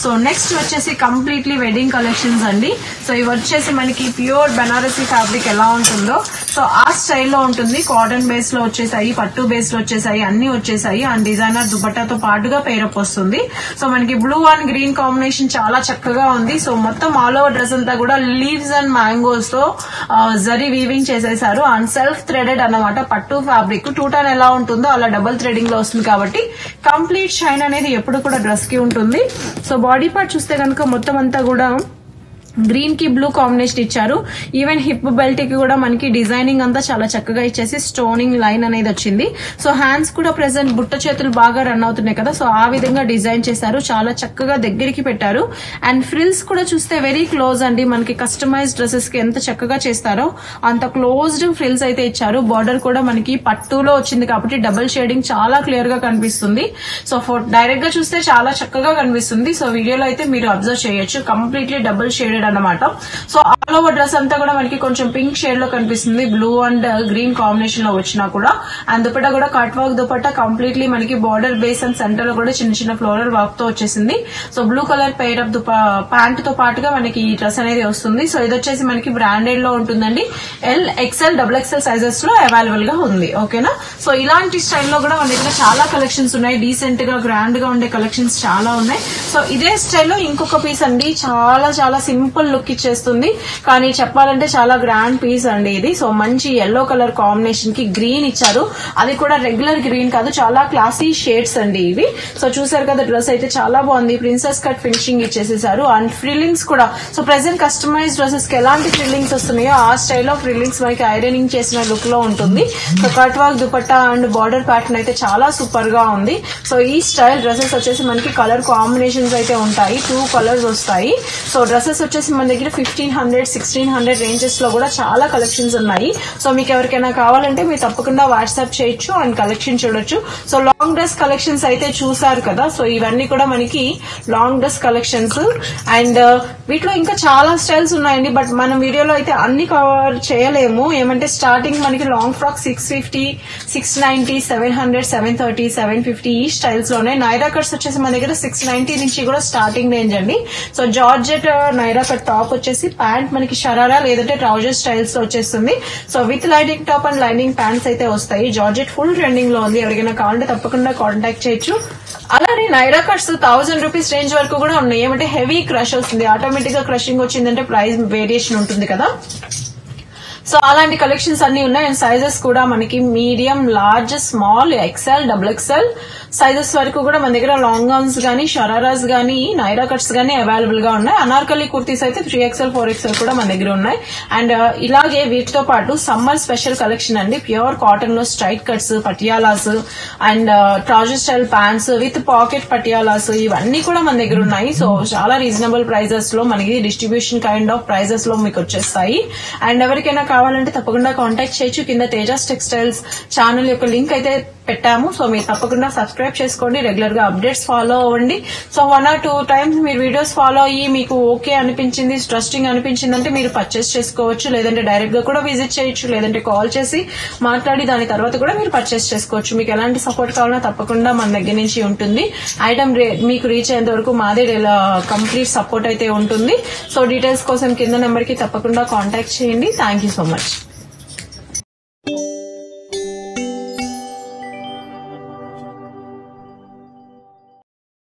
so next వచ్చేసి completely wedding collections అండి so ఇవి వచ్చేసి మనకి ప్యూర్ బెనారసీ ఫ్యాబ్రిక్ ఎలా ఉంటుందో సో ఆ స్టైల్లో ఉంటుంది కాటన్ బేస్ లో వచ్చేసాయి పట్టు బేస్ లో వచ్చేసాయి అన్ని వచ్చేసాయి అండ్ డిజైనర్ దుపట్టాతో పాటుగా పేరప్ వస్తుంది సో మనకి బ్లూ అండ్ గ్రీన్ కాంబినేషన్ చాలా చక్కగా ఉంది సో మొత్తం ఆల్ ఓవర్ డ్రెస్ అంతా కూడా లీవ్స్ అండ్ మ్యాంగోస్ తో ఆ, జరీ వీవింగ్ చేసేసారు అండ్ సెల్ఫ్ థ్రెడెడ్ అన్నమాట పట్టు ఫ్యాబ్రిక్ టూ టన్ ఎలా ఉంటుందో అలా డబుల్ థ్రెడింగ్ లో వస్తుంది కాబట్టి కంప్లీట్ షైన్ అనేది ఎప్పుడు కూడా డ్రెస్ కి ఉంటుంది సో బాడీ పార్ట్ చూస్తే కనుక మొత్తం అంతా కూడా గ్రీన్ కి బ్లూ కాంబినేషన్ ఇచ్చారు ఈవెన్ హిప్ బెల్ట్ కి కూడా మనకి డిజైనింగ్ అంతా చాలా చక్కగా ఇచ్చేసి స్టోనింగ్ లైన్ అనేది వచ్చింది సో హ్యాండ్స్ కూడా ప్రెసెంట్ బుట్ట చేతులు బాగా రన్ అవుతున్నాయి కదా సో ఆ విధంగా డిజైన్ చేశారు చాలా చక్కగా దగ్గరికి పెట్టారు అండ్ ఫ్రిల్స్ కూడా చూస్తే వెరీ క్లోజ్ అండి మనకి కస్టమైజ్ డ్రెస్సెస్ కి ఎంత చక్కగా చేస్తారో అంత క్లోజ్డ్ ఫ్రిల్స్ అయితే ఇచ్చారు బార్డర్ కూడా మనకి పట్టులో వచ్చింది కాబట్టి డబుల్ షేడింగ్ చాలా క్లియర్ గా కనిపిస్తుంది సో డైరెక్ట్ గా చూస్తే చాలా చక్కగా కనిపిస్తుంది సో వీడియోలో అయితే మీరు అబ్జర్వ్ చేయొచ్చు కంప్లీట్లీ డబుల్ షేడెడ్ అన్నమాట సో ఆల్ ఓవర్ డ్రెస్ అంతా కూడా మనకి కొంచెం పింక్ షేడ్ లో కనిపిస్తుంది బ్లూ అండ్ గ్రీన్ కాంబినేషన్ లో వచ్చినా కూడా అండ్ దుపట్టా కూడా కట్ వర్క్ దుపట్టా కంప్లీట్లీ మనకి బార్డర్ బేస్ అండ్ సెంటర్ లో కూడా చిన్న చిన్న ఫ్లోరల్ వర్క్ తో వచ్చేసింది so blue colour pair of దుప ప్యాంట్ తో పాటుగా మనకి ఈ డ్రెస్ అనేది వస్తుంది సో ఇది వచ్చేసి మనకి బ్రాండెడ్ లో ఉంటుందండి L XL double XL sizes లో అవైలబుల్ గా ఉంది ఓకేనా సో ఇలాంటి స్టైల్లో కూడా మన దగ్గర చాలా కలెక్షన్స్ ఉన్నాయి డీసెంట్ గా గ్రాండ్ గా ఉండే కలెక్షన్స్ చాలా ఉన్నాయి సో ఇదే స్టైల్లో ఇంకొక పీస్ అండి చాలా చాలా సింపుల్ లుక్ ఇచ్చేస్తుంది కానీ చెప్పాలంటే చాలా గ్రాండ్ పీస్ అండి ఇది సో మంచి ఎల్లో కలర్ కాంబినేషన్ కి గ్రీన్ ఇచ్చారు అది కూడా రెగ్యులర్ గ్రీన్ కాదు చాలా క్లాసీ షేడ్స్ అండి ఇవి సో చూసారు కదా డ్రెస్ అయితే చాలా బాగుంది ప్రిన్సెస్ కట్ ఫినిషింగ్ ఇచ్చేసేసారు అండ్ ఫ్రిల్లింగ్స్ కూడా సో ప్రెసెంట్ కస్టమైజ్ డ్రెస్సెస్ కి ఎలాంటి ఫ్రిల్లింగ్స్ వస్తున్నాయో ఆ స్టైల్లో ఫ్రిల్లింగ్స్ మనకి ఐరనింగ్ చేసిన లుక్ లో ఉంటుంది so cut work dupatta and border pattern అయితే చాలా సూపర్ గా ఉంది సో ఈ స్టైల్ డ్రెస్సెస్ వచ్చేసి మనకి కలర్ కాంబినేషన్స్ అయితే ఉంటాయి టూ కలర్స్ వస్తాయి సో డ్రెస్సెస్ వచ్చేసి మన దగ్గర fifteen hundred sixteen hundred ranges లో కూడా చాలా కలెక్షన్స్ ఉన్నాయి సో మీకు ఎవరికైనా కావాలంటే మీరు తప్పకుండా వాట్సాప్ చేయొచ్చు అండ్ కలెక్షన్ చూడొచ్చు సో లాంగ్ డ్రెస్ కలెక్షన్స్ అయితే చూసారు కదా సో ఇవన్నీ కూడా మనకి లాంగ్ డ్రెస్ కలెక్షన్స్ అండ్ వీటిలో ఇంకా చాలా స్టైల్స్ ఉన్నాయండి బట్ మనం వీడియోలో అయితే అన్ని కవర్ చేయలేము ఏమంటే స్టార్టింగ్ మనకి long frock six fifty six ninety seven hundred seven thirty seven fifty ఈ స్టైల్స్ లోనే నైరా కట్స్ వచ్చేసి మన దగ్గర సిక్స్ నైన్టీ నుంచి కూడా స్టార్టింగ్ రేంజ్ అండి so georgette Naira cut top వచ్చేసి ప్యాంట్ మనకి షరారా లేదంటే ట్రౌజర్ స్టైల్స్ లో వచ్చేస్తుంది so with lining top and lining pants అయితే వస్తాయి జార్జెట్ ఫుల్ ట్రెండింగ్ లో ఉంది ఎవరికైనా కావాలంటే తప్పకుండా కాంటాక్ట్ చేయొచ్చు అలానే Naira cuts thousand rupees range వరకు కూడా ఉన్నాయి ఏమంటే హెవీ క్రష్ వస్తుంది ఆటోమేటిక్ గా క్రషింగ్ వచ్చిందంటే ప్రైస్ వేరియేషన్ ఉంటుంది కదా సో అలాంటి కలెక్షన్స్ అన్ని ఉన్నాయి అండ్ సైజెస్ కూడా మనకి medium large small XL double XL sizes వరకు కూడా మన దగ్గర లాంగ్ గౌన్స్ గానీ షరారాస్ గానీ నైరా కట్స్ గానీ అవైలబుల్ గా ఉన్నాయి అనార్కలి కుర్తీస్ అయితే త్రీ ఎక్సెల్ ఫోర్ ఎక్సెల్ కూడా మన దగ్గర ఉన్నాయి అండ్ ఇలాగే వీటితో పాటు సమ్మర్ స్పెషల్ కలెక్షన్ అండి ప్యూర్ కాటన్ లో straight cuts patialas and trouser style pants with pocket patialas ఇవన్నీ కూడా మన దగ్గర ఉన్నాయి సో చాలా రీజనబుల్ ప్రైజెస్ లో మనకి డిస్ట్రిబ్యూషన్ కైండ్ ఆఫ్ ప్రైజెస్ లో మీకు వచ్చేస్తాయి అండ్ ఎవరికైనా కావాలంటే తప్పకుండా కాంటాక్ట్ చేయొచ్చు కింద తేజాస్ టెక్స్టైల్స్ ఛానల్ యొక్క లింక్ అయితే పెట్టాము సో మీరు తప్పకుండా సబ్స్క్రైబ్ చేసుకోండి రెగ్యులర్ గా అప్డేట్స్ ఫాలో అవ్వండి so one or two times మీరు వీడియోస్ ఫాలో అయ్యి మీకు ఓకే అనిపించింది ట్రస్టింగ్ అనిపించింది అంటే మీరు పర్చేస్ చేసుకోవచ్చు లేదంటే డైరెక్ట్ గా కూడా విజిట్ చేయొచ్చు లేదంటే కాల్ చేసి మాట్లాడి దాని తర్వాత కూడా మీరు పర్చేస్ చేసుకోవచ్చు మీకు ఎలాంటి సపోర్ట్ కావాలన్నా తప్పకుండా మన దగ్గర నుంచి ఉంటుంది ఐటమ్ మీకు రీచ్ అయ్యేంత వరకు మాదే కంప్లీట్ సపోర్ట్ అయితే ఉంటుంది సో డీటెయిల్స్ కోసం కింద నెంబర్ కి తప్పకుండా కాంటాక్ట్ చేయండి థ్యాంక్ యూ సో మచ్